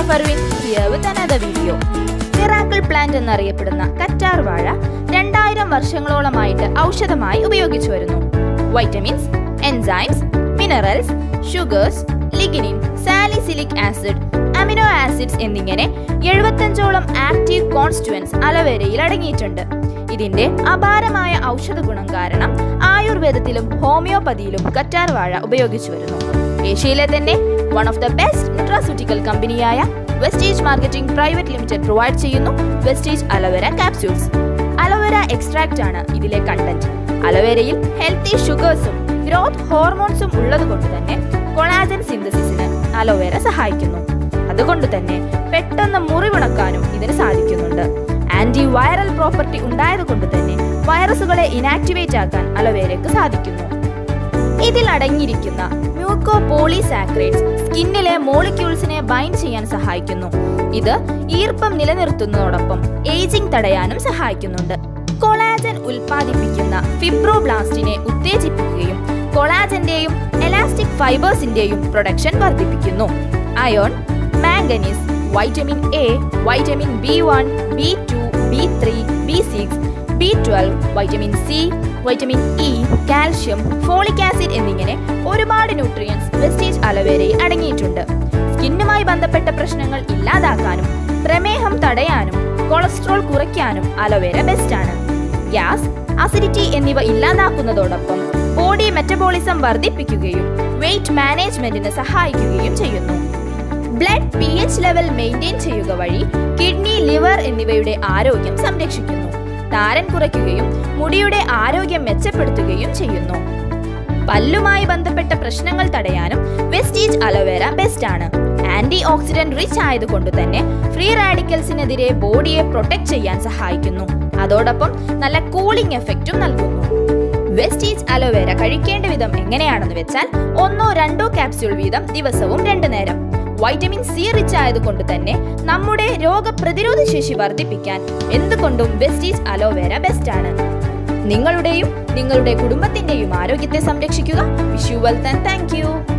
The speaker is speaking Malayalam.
ഫർവിൻ here with another video miracle plant എന്നറിയപ്പെടുന്ന കറ്റാർ വാഴ രണ്ടായിരം വർഷങ്ങളോളമായിട്ട് ഔഷധമായി ഉപയോഗിച്ചു വരുന്നു vitamins enzymes minerals sugars lignin salicylic acid amino acids എന്നിങ്ങനെ എഴുപത്തഞ്ചോളം ആക്റ്റീവ് കോൺസ്റ്റുവൻസ് അലവേരയിൽ അടങ്ങിയിട്ടുണ്ട് ഇതിന്റെ അപാരമായ ഔഷധ ഗുണം കാരണം ആയുർവേദത്തിലും ഹോമിയോപ്പതിയിലും കറ്റാർ വാഴ ഉപയോഗിച്ചു വരുന്നു ഏഷ്യയിലെ തന്നെ one of the best nutraceutical കമ്പനിയായ Vestige marketing private limited provide ചെയ്യുന്നു Vestige aloe vera capsules aloe vera extract ആണ് ഇതിലെ കണ്ടന്റ് അലോവേരയിൽ ഹെൽത്തി ഷുഗേഴ്സും ഗ്രോത്ത് ഹോർമോൺസും ഉള്ളതുകൊണ്ട് തന്നെ കൊളാജൻ സിന്തസിസിന് അലോവേര സഹായിക്കുന്നു അതുകൊണ്ട് തന്നെ പെട്ടെന്ന് മുറിവുണക്കാനും ഇതിന് സാധിക്കുന്നുണ്ട് ആന്റി വൈറൽ പ്രോപ്പർട്ടി ഉണ്ടായതുകൊണ്ട് തന്നെ വൈറസുകളെ ഇനാക്ടിവേറ്റ് ആക്കാൻ അലോവേരയ്ക്ക് സാധിക്കുന്നു ഇതിൽ അടങ്ങിയിരിക്കുന്ന മ്യൂക്കോ പോളിസാക്രേറ്റ്സ് സ്കിന്നിലെ മോളിക്യൂൾസിനെ ബൈൻഡ് ചെയ്യാൻ സഹായിക്കുന്നു ഇത് ഈർപ്പം നിലനിർത്തുന്നതോടൊപ്പം ഏജിംഗ് തടയാനും സഹായിക്കുന്നുണ്ട് കൊളാജൻ ഉൽപ്പാദിപ്പിക്കുന്ന ഫിബ്രോബ്ലാസ്റ്റിനെ ഉത്തേജിപ്പിക്കുകയും കൊളാജന്റെയും എലാസ്റ്റിക് ഫൈബേഴ്സിന്റെയും പ്രൊഡക്ഷൻ വർദ്ധിപ്പിക്കുന്നു iron manganese vitamin A vitamin B one B two B three B six B twelve vitamin C vitamin E calcium folic acid എന്നിങ്ങനെ ഒരുപാട് ന്യൂട്രിയൻസ് വെസ്റ്റേജ് അലവേരയിൽ അടങ്ങിയിട്ടുണ്ട് സ്കിന്നുമായി ബന്ധപ്പെട്ട പ്രശ്നങ്ങൾ ഇല്ലാതാക്കാനും പ്രമേഹം തടയാനും കൊളസ്ട്രോൾ കുറയ്ക്കാനും അലോവേര ബെസ്റ്റ് ആണ് ഗ്യാസ് അസിഡിറ്റി എന്നിവ ഇല്ലാതാക്കുന്നതോടൊപ്പം ബോഡി മെറ്റബോളിസം വർദ്ധിപ്പിക്കുകയും വെയിറ്റ് മാനേജ്മെന്റിന് സഹായിക്കുകയും ചെയ്യുന്നു blood P H level maintain ചെയ്യുക വഴി കിഡ്നി ലിവർ എന്നിവയുടെ ആരോഗ്യം സംരക്ഷിക്കുന്നു താരൻ കുറയ്ക്കുകയും മുടിയുടെ ആരോഗ്യം മെച്ചപ്പെടുത്തുകയും ചെയ്യുന്നു പല്ലുമായി ബന്ധപ്പെട്ട പ്രശ്നങ്ങൾ തടയാനും വെസ്റ്റീജ് അലോവേര ബെസ്റ്റ് ആണ് ആന്റി ഓക്സിഡന്റ് റിച്ച് ആയതുകൊണ്ട് തന്നെ ഫ്രീ റാഡിക്കൽസിനെതിരെ ബോഡിയെ പ്രൊട്ടക്ട് ചെയ്യാൻ സഹായിക്കുന്നു അതോടൊപ്പം നല്ല കൂളിംഗ് എഫക്റ്റും നൽകുന്നു വെസ്റ്റീജ് അലോവേര കഴിക്കേണ്ട വിധം എങ്ങനെയാണെന്ന് വെച്ചാൽ ഒന്നോ രണ്ടോ ക്യാപ്സ്യൂൾ വീതം ദിവസവും രണ്ടു നേരം വൈറ്റമിൻ സി റിച്ച് ആയതുകൊണ്ട് തന്നെ നമ്മുടെ രോഗപ്രതിരോധ ശേഷി വർദ്ധിപ്പിക്കാൻ എന്തുകൊണ്ടും വെസ്റ്റീജ് അലോവേര ബെസ്റ്റ് ആണ് നിങ്ങളുടെയും നിങ്ങളുടെ കുടുംബത്തിന്റെയും ആരോഗ്യത്തെ സംരക്ഷിക്കുക wish you wealth and thank U